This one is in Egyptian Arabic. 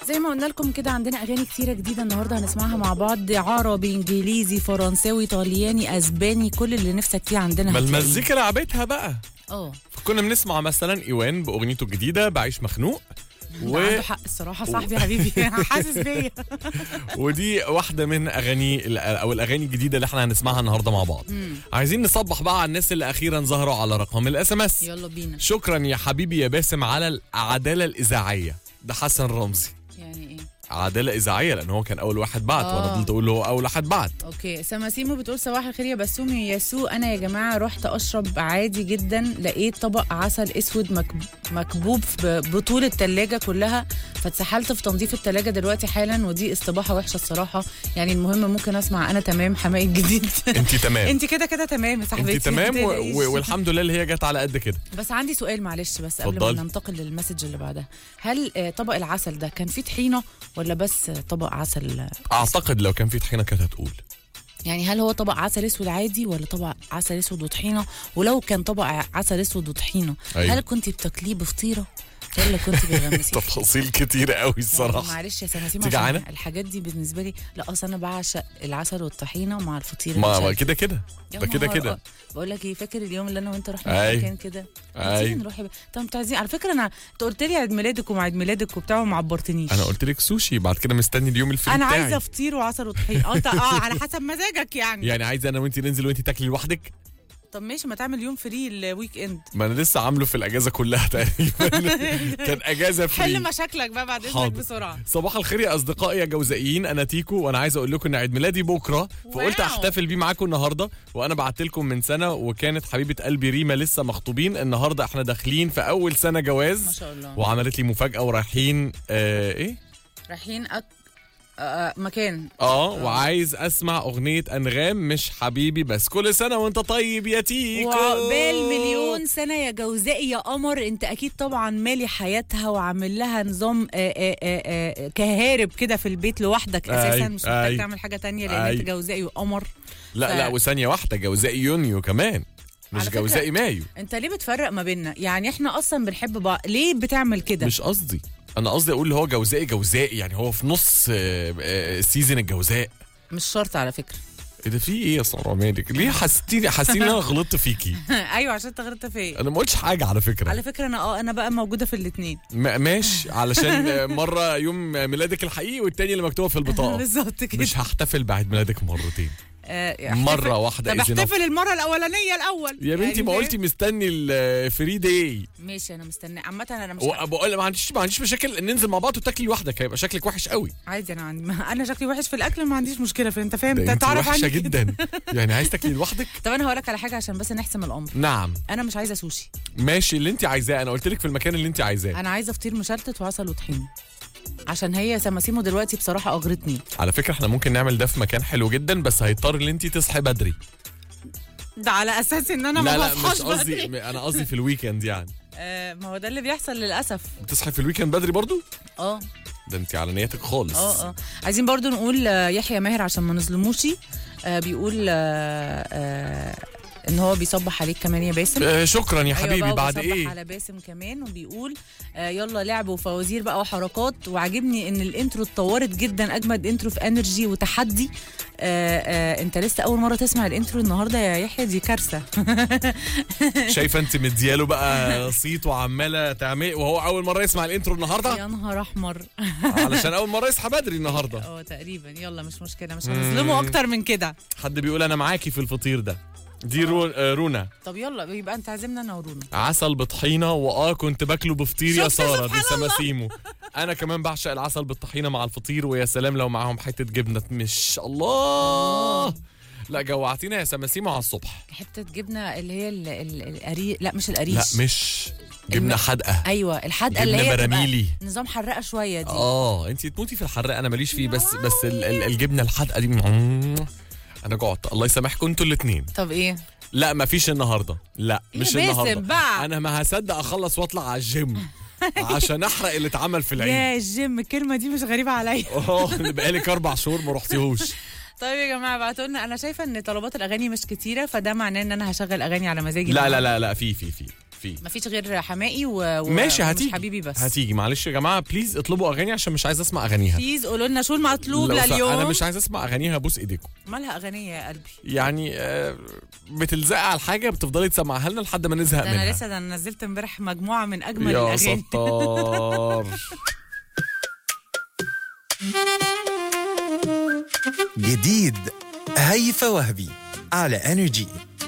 زي ما قلنا لكم كده عندنا اغاني كتيره جديده النهارده هنسمعها مع بعض عربي انجليزي فرنساوي طلياني اسباني كل اللي نفسك فيه عندنا ما هتلاقيه. المزيكا لعبتها بقى اه كنا بنسمع مثلا ايوان باغنيته الجديده بعيش مخنوق و... و... عنده حق الصراحه صاحبي حبيبي حاسس بيا ودي واحده من اغاني ال- او الاغاني الجديده اللي احنا هنسمعها النهارده مع بعض عايزين نصبح بقى على الناس اللي اخيرا ظهروا على رقم الاس ام اس يلا بينا شكرا يا حبيبي يا باسم على العداله الاذاعيه ده حسن رمزي يعني ايه عداله اذاعيه لان هو كان اول واحد بعت وانا آه. فضلت اقول له هو اول واحد بعت اوكي سماسيمو بتقول صباح الخير يا بسوم يا ياسو انا يا جماعه رحت اشرب عادي جدا لقيت طبق عسل اسود مكب... مكبوب في بطول التلاجة كلها فاتسحلت في تنظيف التلاجة دلوقتي حالا ودي استباحه وحشه الصراحه يعني المهم ممكن اسمع انا تمام حماقي الجديد انت تمام انت كده كده تمام يا صاحبتي انت تمام ما و... تقلقيش. و... والحمد لله اللي هي جت على قد كده بس عندي سؤال معلش بس قبل اتفضلي. ما ننتقل للمسج اللي بعدها هل آه، طبق العسل ده كان فيه طحينه ولا بس آه، طبق عسل آه، اعتقد لو كان في طحينه كانت هتقول يعني هل هو طبق عسل اسود عادي ولا طبق عسل اسود وطحينه ولو كان طبق ع- عسل اسود وطحينه أيوة. هل كنت بتاكليه بفطيره ولا كنت بتغمسيه تفاصيل كتير قوي يعني الصراحه معلش يا سماسيم تيجي عشان عنا؟ الحاجات دي بالنسبه لي لا اصل انا بعشق العسل والطحينه مع الفطيره ما ما المشلتت. كده كده يا ده كده نهار كده أ- بقول لك ايه فاكر اليوم اللي انا وانت رحنا أي. مكان كده أي. تيجي نروح يا ب- طب انتوا عايزين على فكره انا انت قلت لي عيد ميلادك ومع عيد ميلادك وبتاع وما عبرتنيش انا قلت لك سوشي بعد كده مستني اليوم الفري انا بتاعي عايزه فطير وعسل وطحينه اه انت- اه على حسب مزاجك يعني يعني عايزه انا وانت ننزل وانت تاكلي لوحدك طب ماشي ما تعمل يوم فري الويك اند ما انا لسه عامله في الاجازه كلها تقريبا كان اجازه حل فري مشاكلك بقى بعد اذنك حاضر. بسرعه صباح الخير يا اصدقائي يا جوزائيين انا تيكو وانا عايز اقول لكم ان عيد ميلادي بكره فقلت واو. احتفل بيه معاكم النهارده وانا بعت لكم من سنه وكانت حبيبه قلبي ريما لسه مخطوبين النهارده احنا داخلين في اول سنه ما جواز شاء الله وعملت لي مفاجاه ورايحين آه ايه رايحين أك... آه مكان اه وعايز اسمع اغنيه انغام مش حبيبي بس كل سنه وانت طيب يا تيكو وعقبال مليون سنة يا جوزائي يا قمر انت اكيد طبعا مالي حياتها وعامل لها نظام آآ آآ آآ كهارب كده في البيت لوحدك أي، اساسا مش محتاج أي. تعمل حاجة تانية لان أي. انت جوزائي وقمر لا ف- لا وثانيه واحده جوزائي يونيو كمان مش على فكرة- جوزائي مايو انت ليه بتفرق ما بيننا يعني احنا اصلا بنحب بعض ليه بتعمل كده مش قصدي انا قصدي اقول اللي هو جوزائي جوزائي يعني هو في نص آه، آه، سيزن الجوزاء مش شرط على فكرة ايه ده في ايه يا ساره مالك ليه حسيتيني حاسين ان انا غلطت فيكي ايوه عشان انت غلطت فيا انا ما قلتش حاجه على فكره على فكرة انا اه انا بقى موجودة في الاثنين ما- ماشي علشان آه، مره يوم ميلادك الحقيقي والتاني اللي مكتوبه في البطاقه بالظبط كده مش هحتفل بعيد ميلادك مرتين آه، احتفل- مره واحده طب is enough. احتفل المرة الأولانية الأول يا بنتي يعني ما فاهم؟ قلتي مستني الفري داي ماشي أنا مستني عامة أنا مش وبقول ما عنديش ما عنديش مشاكل ان ننزل مع بعض وتاكلي لوحدك هيبقى شكلك وحش قوي عادي انا عندي ما انا شكلي وحش في الاكل ما عنديش مشكله في انت فاهم ده انت انت تعرف وحشه عني كده. جدا يعني عايز تاكلي لوحدك طب انا هقول لك على حاجه عشان بس نحسم الامر نعم انا مش عايزه سوشي ماشي اللي انت عايزاه انا قلت لك في المكان اللي انت عايزاه انا عايزه فطير مشلتت وعسل وطحينه عشان هي سماسيمو دلوقتي بصراحه اغرتني على فكره احنا ممكن نعمل ده في مكان حلو جدا بس هيضطر ان انت تصحي بدري ده على اساس ان انا لا ما لا بصحاش مش قصدي بدري. انا قصدي في الويكند يعني آه ما هو ده اللي بيحصل للاسف بتصحي في الويكند بدري برضو اه ده انت على نيتك خالص اه اه عايزين برضو نقول آه، يحيى ماهر عشان ما نظلموش آه بيقول آه آه ان هو بيصبح عليك كمان يا باسم آه شكرا يا أيوة حبيبي بقى بعد وبيصبح ايه على باسم كمان وبيقول آه يلا لعب وفوازير بقى وحركات وعاجبني ان الانترو اتطورت جدا اجمد انترو في انرجي وتحدي آه آه انت لسه اول مره تسمع الانترو النهارده يا يحيى دي كارثه شايفه انت مدياله بقى صيت وعماله تعمل وهو اول مره يسمع الانترو النهارده يا نهار احمر علشان اول مره يصحى بدري النهارده اه تقريبا يلا مش مشكله مش هنظلمه اكتر من كده حد بيقول انا معاكي في الفطير ده دي رو... آه، رونا طب يلا يبقى انت عازمنا انا ورونا عسل بطحينه واه كنت باكله بفطير يا شفت ساره دي سبحان الله. سماسيمو انا كمان بعشق العسل بالطحينه مع الفطير ويا سلام لو معاهم حته جبنه مش الله لا جوعتينا يا سماسيمو على الصبح حته جبنه اللي هي ال- ال- القريش لا مش لا القريش مش جبنه الم- حادقه ايوه الحدقه اللي جبنه هي بتبقى براميلي نظام حراقه شويه دي اه انت تموتي في الحراق انا ماليش فيه بس بس ال- ال- الجبنه الحادقه دي مم. انا جعت الله يسامحكم انتوا الاثنين طب ايه لا مفيش النهارده لا يا مش باسم النهارده بقى. انا ما هصدق اخلص واطلع على الجيم عشان احرق اللي اتعمل في العيد يا الجيم الكلمه دي مش غريبه عليا اه اللي بقالك اربع شهور ما رحتيهوش طيب يا جماعه ابعتوا لنا انا شايفه ان طلبات الاغاني مش كتيره فده معناه ان انا هشغل اغاني على مزاجي لا لا لا لا في في في فيه مفيش غير حمائي و... و... ماشي ومش هتيجي حبيبي بس هتيجي معلش يا جماعه بليز اطلبوا اغاني عشان مش عايز اسمع اغانيها بليز قولوا لنا شو المطلوب لو س- لليوم انا مش عايز اسمع اغانيها بوس ايديكم مالها اغنيه يا قلبي يعني آه، بتلزقي على الحاجه بتفضلي تسمعها لنا لحد ما نزهق ده منها انا لسه ده انا نزلت امبارح مجموعه من اجمل يا الاغاني ستار جديد هيفا وهبي على انرجي